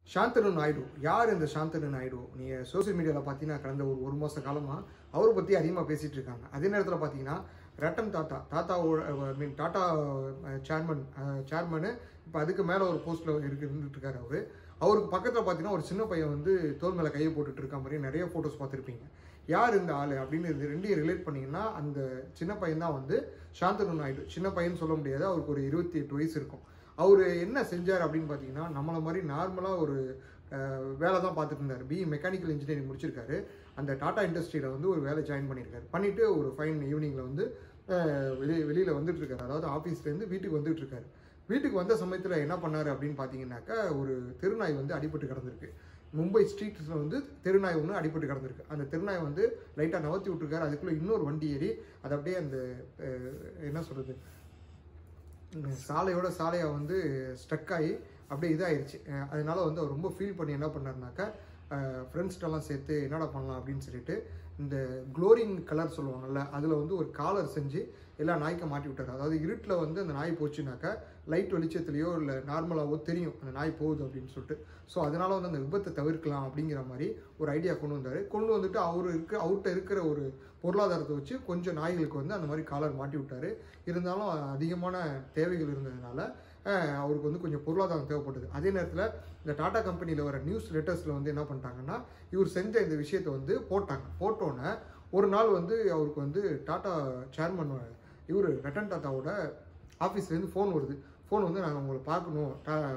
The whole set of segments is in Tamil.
சாந்தனு நாயுடு யார் இந்த சாந்தனு நாயுடு நீங்கள் சோஷியல் மீடியாவில் பார்த்தீங்கன்னா கடந்த ஒரு ஒரு மாத காலமாக அவரை பற்றி அதிகமாக பேசிகிட்டு இருக்காங்க அதே நேரத்தில் பார்த்தீங்கன்னா ரட்டன் டாட்டா டாட்டாவோட I mean Tata chairman chairman இப்போ அதுக்கு மேலே ஒரு போஸ்ட்டில் இருக்கு இருந்துட்டு இருக்காரு அவர் அவருக்கு பக்கத்தில் பார்த்தீங்கன்னா ஒரு சின்ன பையன் வந்து தோல் மேலே கையை போட்டுட்டு இருக்க மாதிரி நிறைய ஃபோட்டோஸ் பார்த்துருப்பீங்க யார் இந்த ஆள் அப்படின்னு இது ரெண்டையும் ரிலேட் பண்ணீங்கன்னா அந்த சின்ன பையன் தான் வந்து சாந்தனு நாயுடு சின்ன பையன் சொல்ல முடியாது அவருக்கு ஒரு இருபத்தி எட்டு வயசு இருக்கும் அவர் என்ன செஞ்சார் அப்படின்னு பார்த்தீங்கன்னா நம்மளை மாதிரி நார்மலாக ஒரு அஹ், வேலை தான் பார்த்துட்டு இருந்தார் பிஇ மெக்கானிக்கல் இன்ஜினியரிங் முடிச்சிருக்காரு அந்த டாடா இண்டஸ்ட்ரியில் வந்து ஒரு வேலை ஜாயின் பண்ணியிருக்காரு பண்ணிவிட்டு ஒரு ஃபைன் ஈவினிங்கில் வந்து அஹ், வெளியே வெளியில் வந்துட்டு இருக்காரு அதாவது ஆஃபீஸ்லேருந்து வீட்டுக்கு வந்துட்டு இருக்காரு வீட்டுக்கு வந்த சமயத்தில் என்ன பண்ணாரு அப்படின்னு பார்த்தீங்கன்னாக்கா ஒரு தெருநாய் வந்து அடிபட்டு கிடந்திருக்கு மும்பை ஸ்ட்ரீட்ஸில் வந்து தெருநாய் ஒன்று அடிபட்டு கிடந்திருக்கு அந்த தெருநாய் வந்து லைட்டாக நவர்த்தி விட்டுருக்காரு அதுக்குள்ளே இன்னொரு வண்டி ஏறி அது அப்படியே அந்த அஹ், என்ன சொல்கிறது சாலையோட சாலையாக வந்து ஸ்டக் ஆகி அப்படியே இதாயிருச்சு அஹ் அதனால வந்து அவர் ரொம்ப ஃபீல் பண்ணி என்ன பண்ணாருனாக்கா ஃப்ரெண்ட்ஸ்டெல்லாம் சேர்த்து என்னடா பண்ணலாம் அப்படின்னு சொல்லிட்டு இந்த க்ளோரிங் கலர் சொல்லுவாங்கல்ல அதில் வந்து ஒரு காலர் செஞ்சு எல்லா நாய்க்கும் மாட்டி விட்டாரு அதாவது இருட்டில் வந்து அந்த நாய் போச்சுனாக்கா லைட் வெளிச்சத்துலையோ இல்லை நார்மலாகவோ தெரியும் அந்த நாய் போகுது அப்படின்னு சொல்லிட்டு ஸோ அதனால வந்து அந்த விபத்தை தவிர்க்கலாம் அப்படிங்கிற மாதிரி ஒரு ஐடியா கொண்டு வந்தார் கொண்டு வந்துட்டு அவர் இருக்க அவர்கிட்ட இருக்கிற ஒரு பொருளாதாரத்தை வச்சு கொஞ்சம் நாய்களுக்கு வந்து அந்த மாதிரி காலர் மாட்டி விட்டாரு இருந்தாலும் அதிகமான தேவைகள் இருந்ததுனால அஹ், அவருக்கு வந்து கொஞ்சம் பொருளாதாரம் தேவைப்பட்டது அதே நேரத்தில் இந்த டாடா கம்பெனியில் வர நியூஸ் லெட்டர்ஸில் வந்து என்ன பண்ணிட்டாங்கன்னா இவர் செஞ்ச இந்த விஷயத்தை வந்து போட்டாங்க போட்டோன்னே ஒரு நாள் வந்து அவருக்கு வந்து டாடா சேர்மன் இவர் ரட்டன் டாட்டாவோட ஆஃபீஸ்லேருந்து ஃபோன் வருது ஃபோன் வந்து நாங்கள் உங்களை பார்க்கணும்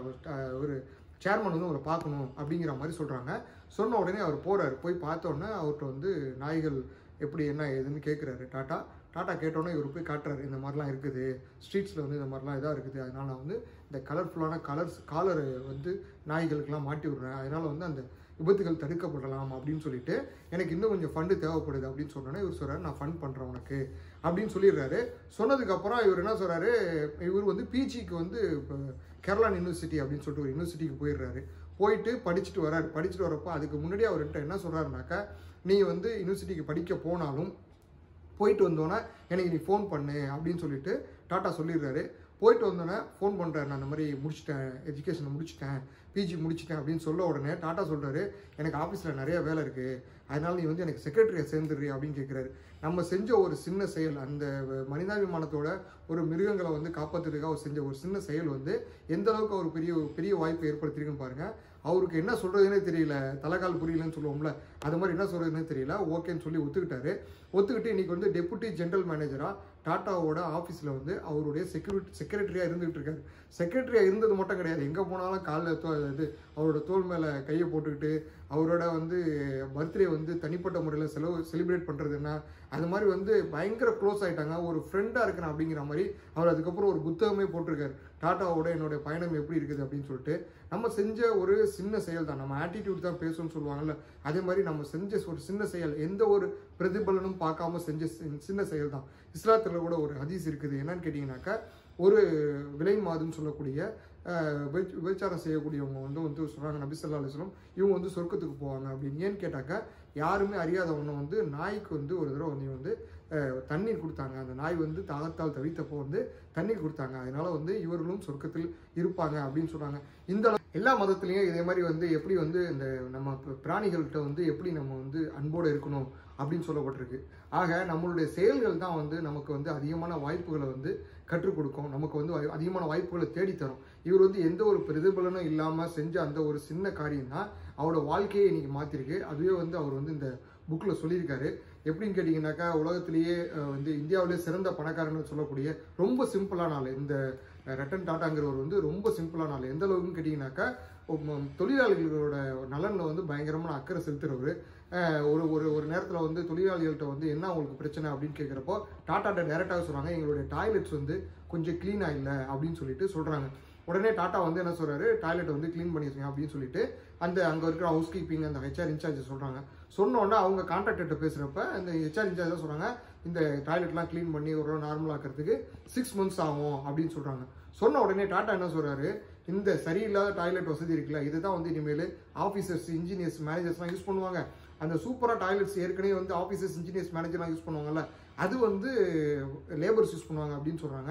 ஒரு சேர்மன் வந்து உங்களை பார்க்கணும் அப்படிங்கிற மாதிரி சொல்கிறாங்க சொன்ன உடனே அவர் போகிறாரு போய் பார்த்த உடனே அவர்கிட்ட வந்து நாய்கள் எப்படி என்ன ஏதுன்னு கேட்குறாரு டாட்டா டாட்டா கேட்டோன்னே இவர் போய் காட்டுறாரு இந்த மாதிரிலாம் இருக்குது ஸ்ட்ரீட்ஸில் வந்து இந்த மாதிரிலாம் இதாக இருக்குது அதனால் நான் வந்து இந்த கலர்ஃபுல்லான கலர்ஸ் காலர் வந்து நாய்களுக்கெல்லாம் மாட்டி விட்றேன் அதனால் வந்து அந்த விபத்துகள் தடுக்கப்படலாம் அப்படின்னு சொல்லிட்டு எனக்கு இன்னும் கொஞ்சம் ஃபண்டு தேவைப்படுது அப்படின்னு சொன்னோன்னே இவர் சொல்கிறாரு நான் ஃபண்ட் பண்ணுறேன் உனக்கு அப்படின்னு சொல்லிடுறாரு சொன்னதுக்கப்புறம் இவர் என்ன சொல்கிறாரு இவர் வந்து பிஜிக்கு வந்து இப்போ கேரளான் யூனிவர்சிட்டி அப்படின்னு சொல்லிட்டு ஒரு யூனிவர்சிட்டிக்கு போயிடுறாரு போயிட்டு படிச்சுட்டு வராரு படிச்சுட்டு வரப்போ அதுக்கு முன்னாடி அவர்கிட்ட என்ன சொல்கிறாருனாக்கா நீ வந்து யூனிவர்சிட்டிக்கு படிக்க போனாலும் போயிட்டு வந்தோன்னே எனக்கு நீ ஃபோன் பண்ணு அப்படின்னு சொல்லிட்டு டாட்டா சொல்லிடுறாரு போயிட்டு வந்தோன்னே ஃபோன் பண்ணுறாரு நான் அந்த மாதிரி முடிச்சிட்டேன் எஜுகேஷனை முடிச்சிட்டேன் பிஜி முடிச்சிட்டேன் அப்படின்னு சொல்ல உடனே டாட்டா சொல்கிறாரு எனக்கு ஆஃபீஸில் நிறைய வேலை இருக்குது அதனால நீ வந்து எனக்கு செக்ரட்டரியை சேர்ந்துடுறி அப்படின்னு கேட்குறாரு நம்ம செஞ்ச ஒரு சின்ன செயல் அந்த மனிதாபிமானத்தோட ஒரு மிருகங்களை வந்து காப்பாற்றுறதுக்காக அவர் செஞ்ச ஒரு சின்ன செயல் வந்து எந்த அளவுக்கு அவர் பெரிய பெரிய வாய்ப்பை ஏற்படுத்தியிருக்குன்னு பாருங்க அவருக்கு என்ன சொல்றதுன்னே தெரியல தலைகால் புரியலன்னு சொல்லுவோம்ல அது மாதிரி என்ன சொல்றதுன்னே தெரியல ஓகேன்னு சொல்லி ஒத்துக்கிட்டாரு ஒத்துக்கிட்டு இன்னைக்கு வந்து டெபுட்டி ஜெனரல் மேனேஜரா டாட்டாவோட ஆஃபீஸில் வந்து அவருடைய செக்யூரிட்டி செக்ரட்டரியாக இருந்துகிட்டு இருக்காரு செக்ரட்டரியாக இருந்தது மட்டும் கிடையாது எங்கே போனாலும் காலில் தோ இது அவரோட தோல் மேலே கையை போட்டுக்கிட்டு அவரோட வந்து பர்த்டே வந்து தனிப்பட்ட முறையில் செலவு செலிப்ரேட் பண்ணுறது என்ன அது மாதிரி வந்து பயங்கர க்ளோஸ் ஆயிட்டாங்க ஒரு ஃப்ரெண்டாக இருக்கிறேன் அப்படிங்கிற மாதிரி அவர் அதுக்கப்புறம் ஒரு புத்தகமே போட்டிருக்காரு டாட்டாவோட என்னோட பயணம் எப்படி இருக்குது அப்படின்னு சொல்லிட்டு நம்ம செஞ்ச ஒரு சின்ன செயல் தான் நம்ம ஆட்டிடியூட் தான் பேசணும்னு சொல்லுவாங்கல்ல அதே மாதிரி நம்ம செஞ்ச ஒரு சின்ன செயல் எந்த ஒரு பிரதிபலனும் பார்க்காம செஞ்ச சி- சின்ன செயல் தான் இஸ்லாத்தில் கூட ஒரு ஹதீஸ் இருக்குது என்னன்னு கேட்டிங்கனாக்கா ஒரு விலை மாதுன்னு சொல்லக்கூடிய அஹ், விபச்சாரம் விபச்சாரம் செய்யக்கூடியவங்க வந்து வந்து சொல்கிறாங்க நபி ஸல்லல்லாஹு அலைஹி வஸல்லம் இவங்க வந்து சொர்க்கத்துக்கு போவாங்க அப்படின்னு ஏன்னு கேட்டாக்கா யாருமே அறியாதவங்க வந்து நாய்க்கு வந்து ஒரு தடவை வந்து வந்து அஹ், தண்ணீர் கொடுத்தாங்க அந்த நாய் வந்து தாகத்தால் தவித்தப்போ வந்து தண்ணீர் கொடுத்தாங்க அதனால வந்து இவர்களும் சொர்க்கத்தில் இருப்பாங்க அப்படின்னு சொன்னாங்க இந்த அளவு- எல்லா மதத்துலேயும் இதே மாதிரி வந்து எப்படி வந்து இந்த நம்ம பி- பிராணிகள்கிட்ட வந்து எப்படி நம்ம வந்து அன்போடு இருக்கணும் அப்படின்னு சொல்லப்பட்டிருக்கு ஆக நம்மளுடைய செயல்கள் தான் வந்து நமக்கு வந்து அதிகமான வாய்ப்புகளை வந்து கற்றுக் கொடுக்கும் நமக்கு வந்து வாய்- அதிகமான வாய்ப்புகளை தேடி தரும் இவர் வந்து எந்த ஒரு பிரதிபலனும் இல்லாமல் செஞ்ச அந்த ஒரு சின்ன காரியம் தான் அவரோட வாழ்க்கையை இன்னைக்கு மாற்றிருக்கு அதுவே வந்து அவர் வந்து இந்த புக்கில் சொல்லியிருக்காரு எப்படின்னு கேட்டிங்கனாக்கா உலகத்திலேயே அஹ், வந்து இந்தியாவிலே சிறந்த பணக்காரன்னு சொல்லக்கூடிய ரொம்ப சிம்பிளான ஆள் இந்த அஹ், ரட்டன் டாட்டாங்கிறவர் வந்து ரொம்ப சிம்பிளான ஆள் எந்த அளவுக்குன்னு கேட்டிங்கனாக்கா உம், தொழிலாளிகளோட நலனில் வந்து பயங்கரமான அக்கறை செலுத்துறவர் ஒரு ஒரு ஒரு நேரத்தில் வந்து தொழிலாளிகள்கிட்ட வந்து என்ன உங்களுக்கு பிரச்சனை அப்படின்னு கேட்குறப்போ டாட்டாட்ட டேரெக்டாக சொல்கிறாங்க எங்களுடைய டாய்லெட்ஸ் வந்து கொஞ்சம் க்ளீனாக இல்லை அப்படின்னு சொல்லிட்டு சொல்கிறாங்க உடனே டாட்டா வந்து என்ன சொல்றாரு டாய்லெட்டை வந்து க்ளீன் பண்ணிருக்கேன் அப்படின்னு சொல்லிட்டு அந்த அங்கே இருக்கிற ஹவுஸ் கீப்பிங் அந்த ஹெச்ஆர் இன்சார்ஜ் சொல்கிறாங்க சொன்ன உடனே அவங்க கான்ட்ராக்டர்கிட்ட பேசுகிறப்ப அந்த ஹெச்ஆர் இன்சார்ஜ் தான் சொல்கிறாங்க இந்த டாய்லெட்லாம் க்ளீன் பண்ணி ஒரு நார்மல் ஆக்கிறதுக்கு சிக்ஸ் மந்த்ஸ் ஆகும் அப்படின்னு சொல்கிறாங்க சொன்ன உடனே டாட்டா என்ன சொல்கிறாரு இந்த சரியில்லாத டாய்லெட் வசதி இருக்குல்ல இதுதான் வந்து இனிமேல் ஆஃபீஸர்ஸ் இன்ஜினியர்ஸ் மேனேஜர்ஸ்லாம் யூஸ் பண்ணுவாங்க அந்த சூப்பராக டாய்லெட்ஸ் ஏற்கனவே வந்து ஆஃபீஸர்ஸ் இன்ஜினியர்ஸ் மேனேஜர்லாம் யூஸ் பண்ணுவாங்கல்ல அது வந்து லேபர்ஸ் யூஸ் பண்ணுவாங்க அப்படின்னு சொல்கிறாங்க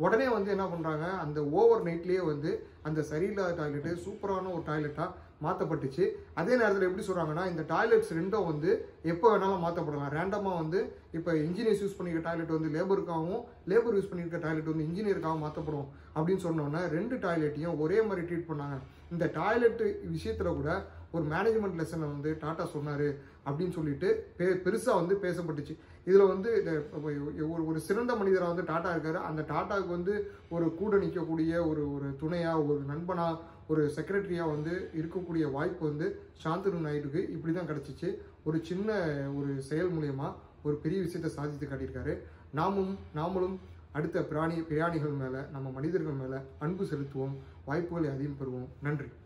உடனே வந்து என்ன பண்ணுறாங்க அந்த ஓவர் நைட்லேயே வந்து அந்த சரியில்லாத டாய்லெட்டு சூப்பரான ஒரு டாய்லெட்டாக மாற்றப்பட்டுச்சு அதே நேரத்தில் எப்படி சொல்கிறாங்கன்னா இந்த டாய்லெட்ஸ் ரெண்டும் வந்து எப்போ வேணாலும் மாற்றப்படலாம் ரேண்டமாக வந்து இப்போ இன்ஜினியர்ஸ் யூஸ் பண்ணிக்கிற டாய்லெட் வந்து லேபருக்காகவும் லேபர் யூஸ் பண்ணியிருக்க டாய்லெட் வந்து இன்ஜினியருக்காகவும் மாற்றப்படும் அப்படின்னு சொன்னோன்னே ரெண்டு டாய்லெட்டையும் ஒரே மாதிரி ட்ரீட் பண்ணாங்க இந்த டாய்லெட் விஷயத்தில் கூட ஒரு மேனேஜ்மெண்ட் லெசனை வந்து டாட்டா சொன்னார் அப்படின்னு சொல்லிட்டு பெ பெருசாக வந்து பேசப்பட்டுச்சு இதில் வந்து இந்த ஒரு ஒரு சிறந்த மனிதராக வந்து டாட்டா இருக்காரு அந்த டாட்டாவுக்கு வந்து ஒரு கூட நிற்கக்கூடிய ஒரு ஒரு துணையாக ஒரு நண்பனாக ஒரு செக்ரட்டரியாக வந்து இருக்கக்கூடிய வாய்ப்பு வந்து சாந்தனு நாயுடுக்கு இப்படி தான் கிடச்சிச்சு ஒரு சின்ன ஒரு செயல் மூலயமா ஒரு பெரிய விஷயத்தை சாதித்து காட்டியிருக்காரு நாமும் நாமளும் அடுத்த பிராணி பிராணிகள் மேலே நம்ம மனிதர்கள் மேலே அன்பு செலுத்துவோம் வாய்ப்புகளை அதிகம் பெறுவோம் நன்றி